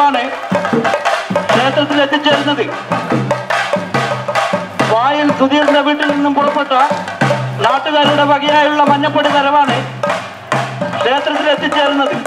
വരവാണ് ക്ഷേത്രത്തിൽ എത്തിച്ചേരുന്നത് വായിൽ സുധീറിന്റെ വീട്ടിൽ നിന്നും പുറപ്പെട്ട നാട്ടുകാരുടെ വകയായുള്ള മഞ്ഞപ്പൊടി വരവാണ് ക്ഷേത്രത്തിൽ എത്തിച്ചേരുന്നത്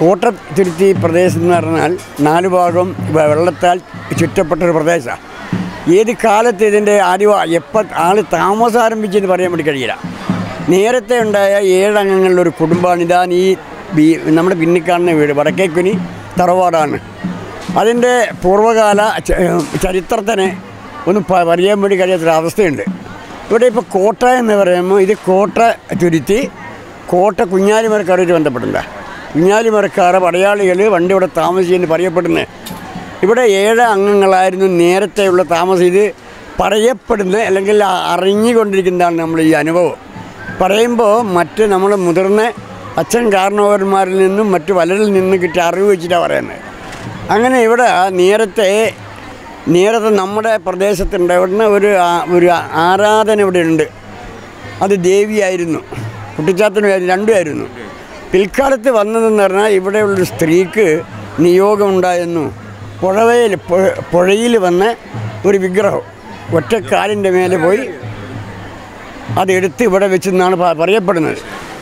കോട്ടത്തിരുത്തി പ്രദേശം എന്ന് പറഞ്ഞാൽ നാല് ഭാഗം വെ- വെള്ളത്താൽ ചുറ്റപ്പെട്ട ഒരു പ്രദേശമാണ് ഏത് കാലത്ത് ഇതിൻ്റെ ആദ്യ എപ്പോൾ ആൾ താമസം ആരംഭിച്ചെന്ന് പറയാൻ വേണ്ടി കഴിയില്ല നേരത്തെ ഉണ്ടായ ഏഴംഗങ്ങളുടെ ഒരു കുടുംബമാണ് ഇതാ ഈ ബി- നമ്മുടെ പിന്നിൽ കാണുന്ന വീട് വടക്കേക്കുനി തറവാടാണ് അതിൻ്റെ പൂർവ്വകാല ച- ചരിത്രത്തിനെ ഒന്ന് പ- പറയാൻ വേണ്ടി കഴിയാത്തൊരവസ്ഥയുണ്ട് ഇവിടെ ഇപ്പോൾ കോട്ട എന്ന് പറയുമ്പോൾ ഇത് കോട്ട തുരുത്തി കോട്ട കുഞ്ഞാലിമരക്കാരുമായിട്ട് ബന്ധപ്പെട്ടിട്ടുണ്ട് കുഞ്ഞാലിമരക്കാർ പടയാളികൾ വണ്ടി ഇവിടെ താമസിച്ചെന്ന് പറയപ്പെടുന്നത് ഇവിടെ ഏഴ് അംഗങ്ങളായിരുന്നു നേരത്തെയുള്ള താമസം ഇത് പറയപ്പെടുന്ന അല്ലെങ്കിൽ അ- അറിഞ്ഞുകൊണ്ടിരിക്കുന്നതാണ് നമ്മൾ ഈ അനുഭവം പറയുമ്പോൾ മറ്റ് നമ്മൾ മുതിർന്ന അച്ഛൻ കാരണവന്മാരിൽ നിന്നും മറ്റു പലരിൽ നിന്നും കിട്ടിയ അറിവ് വെച്ചിട്ടാണ് പറയുന്നത് അങ്ങനെ ഇവിടെ നേരത്തെ നേരത്തെ നമ്മുടെ പ്രദേശത്തുണ്ടായിരുന്ന ഒരു ആ- ഒരു ആരാധന ഇവിടെ ഉണ്ട് അത് ദേവിയായിരുന്നു കുട്ടിച്ചാത്തനും രണ്ടുമായിരുന്നു പിൽക്കാലത്ത് വന്നതെന്ന് പറഞ്ഞാൽ ഇവിടെയുള്ളൊരു സ്ത്രീക്ക് നിയോഗം ഉണ്ടായിരുന്നു പുഴവയിൽ പുഴ- പുഴയിൽ വന്ന ഒരു വിഗ്രഹം ഒറ്റക്കാലിൻ്റെ മേലെ പോയി അതെടുത്ത് ഇവിടെ വെച്ചെന്നാണ് പ- പറയപ്പെടുന്നത്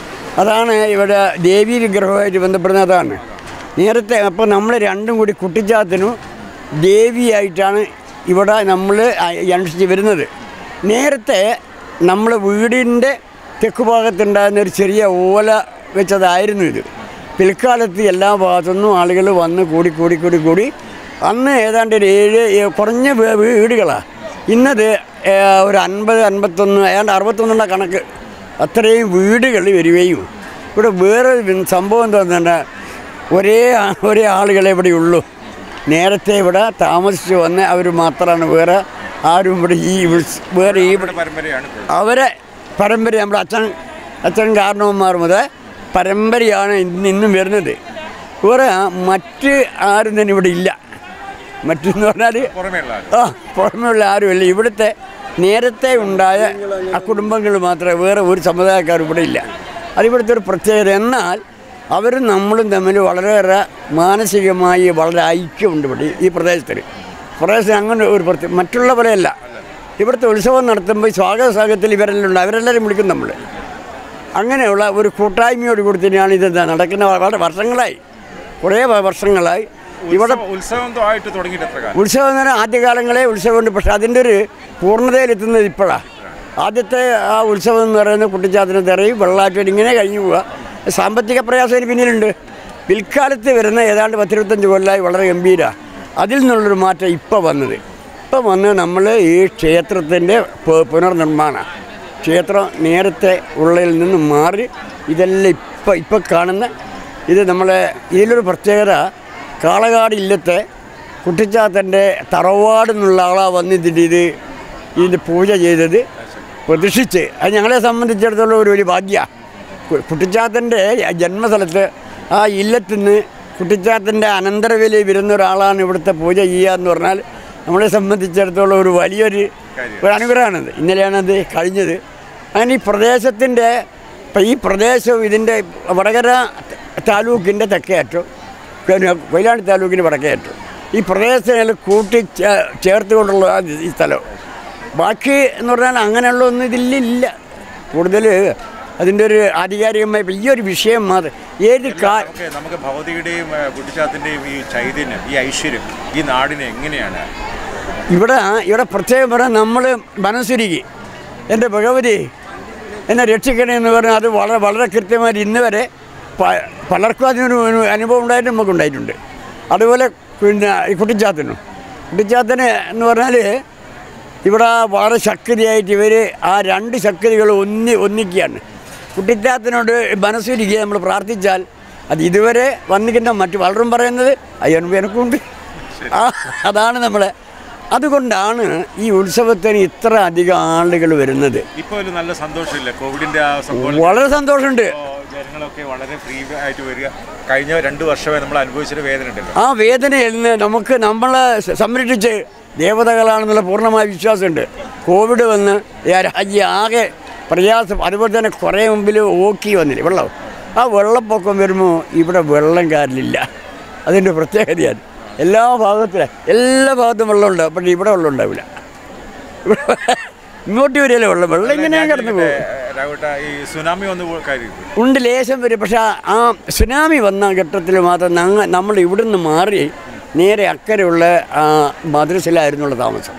അതാണ് ഇവിടെ ദേവീ വിഗ്രഹവുമായിട്ട് ബന്ധപ്പെടുന്നത് അതാണ് നേരത്തെ അപ്പോൾ നമ്മൾ രണ്ടും കൂടി കുട്ടിച്ചാത്തിനും ദേവിയായിട്ടാണ് ഇവിടെ നമ്മൾ അനുഷ്ഠിച്ച് വരുന്നത് നേരത്തെ നമ്മൾ വീടിൻ്റെ തെക്ക് ഭാഗത്തുണ്ടായിരുന്ന ഒരു ചെറിയ ഓല വെച്ചതായിരുന്നു ഇത് പിൽക്കാലത്ത് എല്ലാ ഭാഗത്തുനിന്നും ആളുകൾ വന്ന് കൂടി കൂടി കൂടി കൂടി അന്ന് ഏതാണ്ട് ഒരു ഏഴ് ഏ- കുറഞ്ഞ വീ- വീടുകളാണ് ഇന്നത് ഏ, ഒരു അൻപത് അൻപത്തൊന്ന് ഏതാണ്ട് അറുപത്തൊന്നുള്ള കണക്ക് അത്രയും വീടുകൾ വരികയും ഇവിടെ വേറെ വി- സംഭവം എന്താണെന്ന് ഒരേ ആ- ഒരേ ആളുകളെ ഇവിടെ ഉള്ളൂ നേരത്തെ ഇവിടെ താമസിച്ച് വന്ന് അവർ മാത്രമാണ് വേറെ ആരും ഇവിടെ ഈ ഉത്സ്- വേറെ ഈ ഇവിടെ പരമ്പരയാണ് ഇപ്പോൾ. അവരെ പരമ്പര നമ്മുടെ അച്ഛൻ അച്ഛൻ കാരണവന്മാർ മുതൽ പരമ്പരയാണ് ഇന്ന് ഇന്നും വരുന്നത് വേറെ മറ്റ് ആരും തന്നെ ഇവിടെ ഇല്ല മറ്റെന്ന് പറഞ്ഞാൽ പുറമേയുള്ള ആൾ. ആ പുറമെയുള്ള ആരുമില്ല ഇവിടുത്തെ നേരത്തെ ഉണ്ടായ ആ കുടുംബങ്ങൾ മാത്രമേ വേറെ ഒരു സമുദായക്കാർ ഇവിടെ ഇല്ല അതിവിടുത്തെ ഒരു പ്രത്യേകത എന്നാൽ അവരും നമ്മളും തമ്മിൽ വളരെയേറെ മാനസികമായി വളരെ ഐക്യമുണ്ട് ഇവിടെ ഈ പ്രദേശത്തിൽ പ്രദേശം അങ്ങനെ ഒരു പ്രത്യേക മറ്റുള്ള പോലെയല്ല ഇവിടുത്തെ ഉത്സവം നടത്തുമ്പോൾ ഈ സ്വാഗത സംഘത്തിൽ ഇവരെല്ലാം ഉണ്ട് അവരെല്ലാവരും വിളിക്കും നമ്മൾ അങ്ങനെയുള്ള ഒരു കൂട്ടായ്മയോട് കൂടി തന്നെയാണ് ഇത് നടക്കുന്ന വളരെ വർഷങ്ങളായി കുറേ വർഷങ്ങളായി ഇവിടെ ഉത്സവം- ഉത്സവം തൊ- ആയിട്ട് തുടങ്ങിയിട്ട് എത്ര കാലം ഉത്സവം എന്ന് പറഞ്ഞാൽ ആദ്യകാലങ്ങളെ ഉത്സവമുണ്ട് പക്ഷെ അതിൻ്റെ ഒരു പൂർണ്ണതയിലെത്തുന്നത് ഇപ്പോഴാണ് ആദ്യത്തെ ആ ഉത്സവം എന്ന് പറയുന്നത് കുട്ടിച്ചാത്തിന് തെറയും വെള്ളാറ്റം ഇങ്ങനെ കഴിഞ്ഞു പോവുക സാമ്പത്തിക പ്രയാസം ഇതിന് പിന്നിലുണ്ട് പിൽക്കാലത്ത് വരുന്ന ഏതാണ്ട് പത്തിരുപത്തഞ്ച് കൊല്ലമായി വളരെ ഗംഭീര അതിൽ നിന്നുള്ളൊരു മാറ്റം ഇപ്പോൾ വന്നത് ഇപ്പം വന്ന് നമ്മൾ ഈ ക്ഷേത്രത്തിൻ്റെ പു- പുനർനിർമ്മാണം ക്ഷേത്രം നേരത്തെ ഉള്ളതിൽ നിന്ന് മാറി ഇതെല്ലാം ഇപ്പം ഇപ്പം കാണുന്ന ഇത് നമ്മളെ ഇതിലൊരു പ്രത്യേകത കാളകാട് ഇല്ലത്തെ കുട്ടിച്ചാത്തൻ്റെ തറവാട് എന്നുള്ള ആളാ വന്നിട്ട് ഇത് ഇതിൻ്റെ പൂജ ചെയ്തത് പ്രതിഷ്ഠിച്ച് അത് ഞങ്ങളെ സംബന്ധിച്ചിടത്തോളം ഒരു വലിയ ഭാഗ്യമാണ് കുട്ടിച്ചാത്തൻ്റെ ജന്മസ്ഥലത്ത് ആ ഇല്ലത്തിൽ നിന്ന് കുട്ടിച്ചാത്തൻ്റെ അനന്തരവിലി വരുന്ന ഒരാളാണ് ഇവിടുത്തെ പൂജ ചെയ്യുക എന്ന് പറഞ്ഞാൽ നമ്മളെ സംബന്ധിച്ചിടത്തോളം ഒരു വലിയൊരു ഒരു അനുഗ്രഹമാണത് ഇന്നലെയാണത് കഴിഞ്ഞത് അങ്ങനെ ഈ പ്രദേശത്തിൻ്റെ ഇപ്പം ഈ പ്രദേശവും ഇതിൻ്റെ വടകര താലൂക്കിൻ്റെ തെക്കേ അറ്റം പിന്നെ കൊയിലാണ്ടി താലൂക്കിൻ്റെ വടക്കേ അറ്റം ഈ പ്രദേശത്തിനെല്ലാം കൂട്ടി ചേ- ചേർത്തുകൊണ്ടുള്ള ആ ഈ സ്ഥലം ബാക്കി എന്ന് പറഞ്ഞാൽ അങ്ങനെയുള്ള ഒന്നും ഇതിലില്ല കൂടുതൽ അതിൻ്റെ ഒരു ആധികാരികമായ ഇപ്പം ഈ ഒരു വിഷയം മാത്രം ഏത് കാ നമുക്ക് നമുക്ക് ഭഗവതിയുടെയും ഏഹ്, കുട്ടിച്ചാത്തിന്റെയും ഈ ചൈതന്യം ഈ ഐശ്വര്യം ഈ നാടിനെ എങ്ങനെയാണ് ഇവിടെ ഇവിടെ പ്രത്യേകം പറഞ്ഞാൽ നമ്മൾ മനസ്സുരുകി എൻ്റെ ഭഗവതി എന്നെ രക്ഷിക്കണേ എന്ന് പറഞ്ഞാൽ അത് വളരെ വളരെ കൃത്യമായിട്ട് ഇന്ന് വരെ പ- പലർക്കും അതിനൊരു ഒരു അനുഭവം ഉണ്ടായിട്ട് നമുക്ക് ഉണ്ടായിട്ടുണ്ട് അതുപോലെ പിന്നെ ഈ കുട്ടിച്ചാത്തനും കുട്ടിച്ചാത്തന് എന്ന് പറഞ്ഞാൽ ഇവിടെ വളരെ ശക്തിയായിട്ട് ഇവർ ആ രണ്ട് ശക്തികൾ ഒന്നി ഒന്നിക്കുകയാണ് കുട്ടിച്ചാത്തനോട് മനസ്സുരുകി നമ്മൾ പ്രാർത്ഥിച്ചാൽ അത് ഇതുവരെ വന്നിരിക്കുന്ന മറ്റു പലരും പറയുന്നത് അയ്യനുഭവം എനിക്കുണ്ട് ആ അതാണ് നമ്മളെ അതുകൊണ്ടാണ് ഈ ഉത്സവത്തിന് ഇത്ര അധികം ആളുകൾ വരുന്നത് ഇപ്പോൾ ഒരു നല്ല സന്തോഷമില്ല കോവിഡിന്റെ ആ സംഭവം വളരെ സന്തോഷമുണ്ട് ഇപ്പോ ജനങ്ങളൊക്കെ വളരെ ഫ്രീ ആയിട്ട് വരിക കഴിഞ്ഞ രണ്ട് വർഷമായി നമ്മൾ അനുഭവിച്ചൊരു വേദന ഉണ്ടല്ലോ ആ വേദനയിൽ നിന്ന് നമുക്ക് നമ്മളെ സ- സംരക്ഷിച്ച് ദേവതകളാണെന്നുള്ള പൂർണ്ണമായ വിശ്വാസമുണ്ട് കോവിഡ് വന്ന് ഈ രാജ്യം ആകെ പ്രയാസം അതുപോലെ തന്നെ കുറേ മുമ്പിൽ ഓക്കി വന്നില്ലേ വെള്ളം ആ വെള്ളപ്പൊക്കം വരുമ്പോൾ ഇവിടെ വെള്ളം കാരിലില്ല അതിൻ്റെ പ്രത്യേകതയാണ് എല്ലാ ഭാഗത്തിലും എല്ലാ ഭാഗത്തും വെള്ളമുണ്ട് പക്ഷേ ഇവിടെ വെള്ളം ഉണ്ടാവില്ല ഇവിടെ ഇങ്ങോട്ട് വരികയല്ലേ വെള്ളം വെള്ളം ഇങ്ങനെ ഞാൻ കിടന്നു പോകും ചോദിക്കട്ടെ, രാഘവട്ട ഈ സുനാമി വന്ന് പോ- കാര്യം ഉണ്ട് ലേശം വരും പക്ഷെ ആ- ആ സുനാമി വന്ന ഘട്ടത്തിൽ മാത്രം ഞങ്ങൾ നമ്മൾ ഇവിടുന്ന് മാറി നേരെ അക്കരെയുള്ള ആ മദ്രസിലായിരുന്നുള്ള താമസം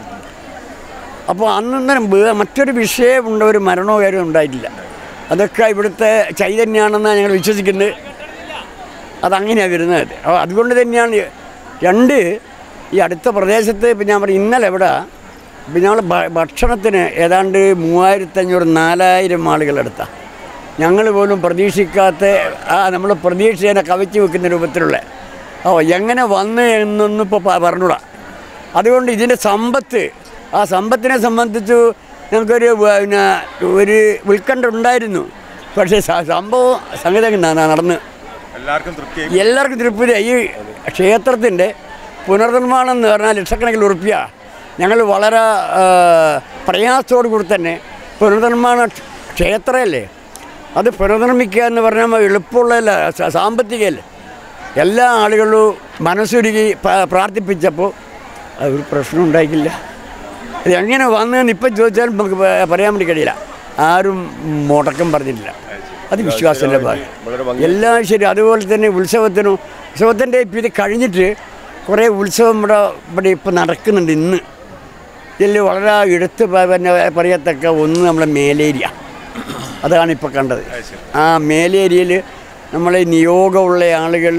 അപ്പോൾ അന്നേരം വേ- മറ്റൊരു വിഷയമുണ്ട് ഒരു മരണോ കാര്യമോ ഉണ്ടായിട്ടില്ല അതൊക്കെ ഇവിടുത്തെ ചൈതന്യമാണെന്നാണ് ഞങ്ങൾ വിശ്വസിക്കുന്നത് അതങ്ങനെയാണ് വരുന്നത് അപ്പോൾ അതുകൊണ്ട് തന്നെയാണ് രണ്ട് ഈ അടുത്ത പ്രദേശത്ത് ഇപ്പം ഞാൻ പറയും ഇന്നലെ ഇവിടെ ഇപ്പം ഞങ്ങൾ ഭക്ഷണത്തിന് ഏതാണ്ട് മൂവായിരത്തഞ്ഞൂറ് നാലായിരം ആളുകളെടുത്ത ഞങ്ങൾ പോലും പ്രതീക്ഷിക്കാത്ത ആ നമ്മൾ പ്രതീക്ഷേനെ കവച്ചു വെക്കുന്ന രൂപത്തിലുള്ള ഓ എങ്ങനെ വന്ന് എന്നൊന്നും ഇപ്പോൾ പറഞ്ഞൂടാ അതുകൊണ്ട് ഇതിൻ്റെ സമ്പത്ത് ആ സമ്പത്തിനെ സംബന്ധിച്ച് ഞങ്ങൾക്കൊരു പിന്നെ ഒരു ഉത്കണ്ഠ ഉണ്ടായിരുന്നു പക്ഷേ സ- സംഭവം സംഗതി നടന്ന് എല്ലാവർക്കും തൃപ്തിയായി എല്ലാവർക്കും തൃപ്തി ഈ ക്ഷേത്രത്തിൻ്റെ പുനർനിർമ്മാണം എന്ന് പറഞ്ഞാൽ ലക്ഷക്കണക്കിന് ഉറുപ്പ്യ ഞങ്ങൾ വളരെ ആ, പ്രയാസത്തോടു കൂടി തന്നെ പുനർനിർമ്മാണ ക്ഷേത്രമല്ലേ അത് പുനർനിർമ്മിക്കുക എന്ന് പറഞ്ഞാൽ എളുപ്പമുള്ളതല്ല സ- സാമ്പത്തികമല്ല എല്ലാ ആളുകളും മനസ്സുരുകി പ- പ്രാർത്ഥിപ്പിച്ചപ്പോൾ അത് ഒരു പ്രശ്നം ഉണ്ടായിക്കില്ല ഇത് എങ്ങനെ വന്നതെന്ന് ഇപ്പം ചോദിച്ചാൽ നമുക്ക് പ- പറയാൻ വേണ്ടി കഴിയില്ല ആരും മുടക്കം പറഞ്ഞിട്ടില്ല അത് വിശ്വാസത്തിൻ്റെ ഭാഗം എല്ലാം ശരി അതുപോലെ തന്നെ ഉത്സവത്തിനും ഉത്സവത്തിൻ്റെ ഇപ്പം ഇത് കഴിഞ്ഞിട്ട് കുറേ ഉത്സവം ഇവിടെ ഇവിടെ ഇപ്പം നടക്കുന്നുണ്ട് ഇന്ന് ഇതിൽ വളരെ എടുത്ത് പ- പിന്നെ പറയത്തക്ക ഒന്ന് നമ്മളെ മേലേരിയ അതാണ് ഇപ്പോൾ കണ്ടത് ആ മേലേരിയയിൽ നമ്മളെ നിയോഗമുള്ള ആളുകൾ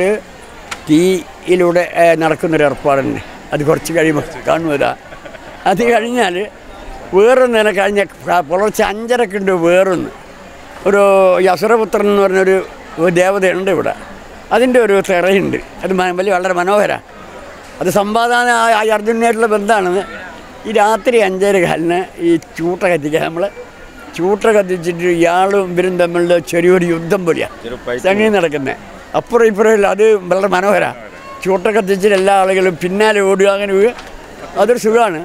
തീയിലൂടെ ഏ, നടക്കുന്നൊരു ഏർപ്പാടുണ്ട് അത് കുറച്ച് കഴിയുമ്പോൾ കാണുന്നതാ അത് കഴിഞ്ഞാൽ വേറൊന്ന് തന്നെ കഴിഞ്ഞ പ- പുലർച്ചെ അഞ്ചരക്കുണ്ട് വേറൊന്ന് ഒരു യസുരപുത്രൻ എന്ന് പറഞ്ഞൊരു ഒരു ദേവതയുണ്ട് ഇവിടെ അതിൻ്റെ ഒരു തിറയുണ്ട് അത് മ- വലിയ വളരെ മനോഹര അത് സമ്പാദന ആ അർജുനായിട്ടുള്ള ബന്ധമാണെന്ന് ഈ രാത്രി അഞ്ചര കാലിന് ഈ ചൂട്ട കത്തിക്കുക നമ്മൾ ചൂട്ട കത്തിച്ചിട്ട് ഇയാളും ഇവരും തമ്മിലുള്ള ചെറിയൊരു യുദ്ധം പോലെയാണ് സംഗതി നടക്കുന്നത് അപ്പുറം ഇപ്പുറം ഇല്ല അത് വളരെ മനോഹര ചൂട്ട കത്തിച്ചിട്ട് എല്ലാ ആളുകളും പിന്നാലെ ഓടുക അങ്ങനെ പോവുക അതൊരു സുഖമാണ്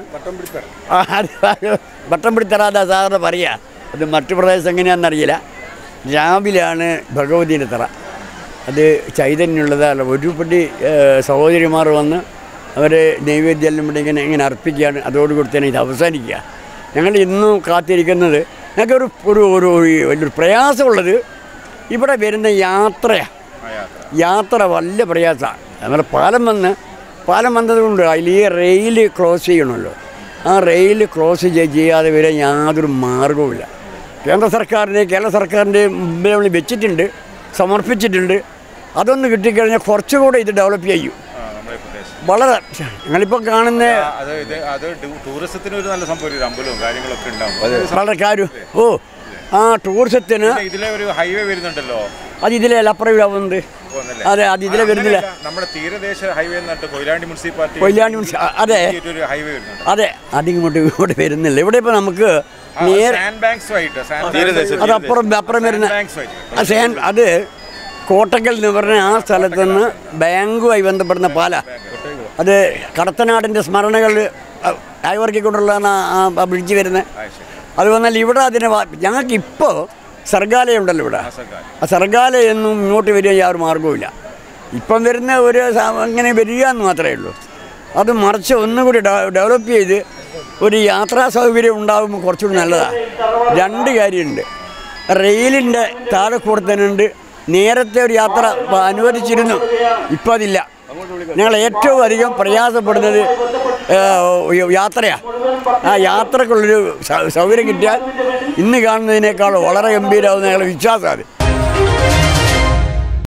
ആ, അത് അത് വട്ടം പിടിത്തറാതെ സാധാരണ പറയുക അത് മറ്റു പ്രദേശം എങ്ങനെയാണെന്നറിയില്ല രാവിലെയാണ് ഭഗവതിയുടെ തറ അത് ചൈതന്യമുള്ളതല്ല ഒരുപടി സഹോദരിമാർ വന്ന് അവർ നൈവേദ്യം ഇവിടെ ഇങ്ങനെ ഇങ്ങനെ അർപ്പിക്കുകയാണ് അതോടുകൂടി തന്നെ ഇത് അവസാനിക്കുക ഞങ്ങൾ ഇന്നും കാത്തിരിക്കുന്നത് ഞങ്ങൾക്കൊരു ഒരു ഒരു ഒരു വലിയൊരു പ്രയാസമുള്ളത് ഇവിടെ വരുന്ന യാത്രയാണ് ആ യാത്ര യാത്ര വലിയ പ്രയാസമാണ് നമ്മുടെ പാലം വന്ന് പാലം വന്നതുകൊണ്ട് അതിൽ ഈ റെയിൽ ക്ലോസ് ചെയ്യണമല്ലോ ആ റെയിൽ ക്ലോസ് ചെയ്യ- ചെയ്യാതെ വരെ യാതൊരു മാർഗവുമില്ല കേന്ദ്ര സർക്കാരിൻ്റെ കേരള സർക്കാരിൻ്റെ മുമ്പിൽ നമ്മൾ വെച്ചിട്ടുണ്ട് സമർപ്പിച്ചിട്ടുണ്ട് അതൊന്ന് കിട്ടിക്കഴിഞ്ഞാൽ കുറച്ചുകൂടെ ഇത് ഡെവലപ്പ് ചെയ്യും ആ നമ്മുടെ ഈ പ്രദേശം വളരെ ഞങ്ങളിപ്പോൾ കാണുന്ന ആ, അത് ഇത് അത് ടൂ- ടൂറിസത്തിന് ഒരു നല്ല സംഭവം ഒരു അമ്പലവും കാര്യങ്ങളൊക്കെ ഉണ്ടാവും വളരെ കാര്യം ഓ ആ ടൂറിസത്തിന് പിന്നെ ഇതിലെ ഒരു ഹൈവേ വരുന്നുണ്ടല്ലോ അത് ഇതിലെ അപ്പുറം ഇടാവുന്നുണ്ട് പോകുന്നല്ലേ? അതെ അത് ഇതിലെ വരുന്നില്ല അങ്ങനെയല്ല, നമ്മുടെ തീരദേശ ഹൈവേ എന്നിട്ട് കൊയിലാണ്ടി മുനിസിപ്പാലിറ്റി കൊയിലാണ്ടി മുനിസി- അ- അതെ ഒരു ഹൈവേ വരുന്നുണ്ട് അതെ അതിങ്ങോട്ട് ഇങ്ങോട്ട് വരുന്നില്ല ഇവിടെ ഇപ്പോൾ നമുക്ക് നേരെ സാൻഡ് ബാങ്ക്സ് ആയിട്ട് സാൻഡ് അത് അപ്പുറം അപ്പുറം വരുന്ന ബാങ്ക്സ് ആയിട്ട് ആ സേൻ അത് കോട്ടക്കൽ എന്ന് പറഞ്ഞ ആ സ്ഥലത്ത് നിന്ന് ബാങ്കുമായി ബന്ധപ്പെടുന്ന പാല അത് കടത്തനാടിൻ്റെ സ്മരണകൾ അയവർക്കിക്കൊണ്ടുള്ള ആ ബ്രിഡ്ജ് വരുന്നത് ആ, ശരി. അത് വന്നാൽ ഇവിടെ അതിന് ഞങ്ങൾക്ക് ഇപ്പോൾ സർഗാലയം ഉണ്ടല്ലോ ഇവിടെ സർക്കാർ ആ സർഗാലയൊന്നും ഇങ്ങോട്ട് വരിക യാതൊരു മാർഗവുമില്ല ഇപ്പം വരുന്ന ഒരു സ- അങ്ങനെ വരിക എന്ന് മാത്രമേ ഉള്ളൂ അത് മറിച്ച് ഒന്നുകൂടി ഡെ- ഡെവലപ്പ് ചെയ്ത് ഒരു യാത്രാ സൗകര്യം ഉണ്ടാകുമ്പോൾ കുറച്ചുകൂടി നല്ലതാണ് രണ്ട് കാര്യമുണ്ട് റെയിലിൻ്റെ താഴെ കൂടെ തന്നെ ഉണ്ട് നേരത്തെ ഒരു യാത്ര പ- അനുവദിച്ചിരുന്നു ഇപ്പോൾ അതില്ല ഞങ്ങൾ ഏറ്റവും അധികം പ്രയാസപ്പെടുന്നത് ഏഹ്, യാത്രയാണ് ആ യാത്രക്കുള്ളൊരു സ- സൗകര്യം കിട്ടിയാൽ ഇന്ന് കാണുന്നതിനേക്കാൾ വളരെ ഗംഭീരമാവുന്ന ഞങ്ങളുടെ വിശ്വാസമാണ് അത്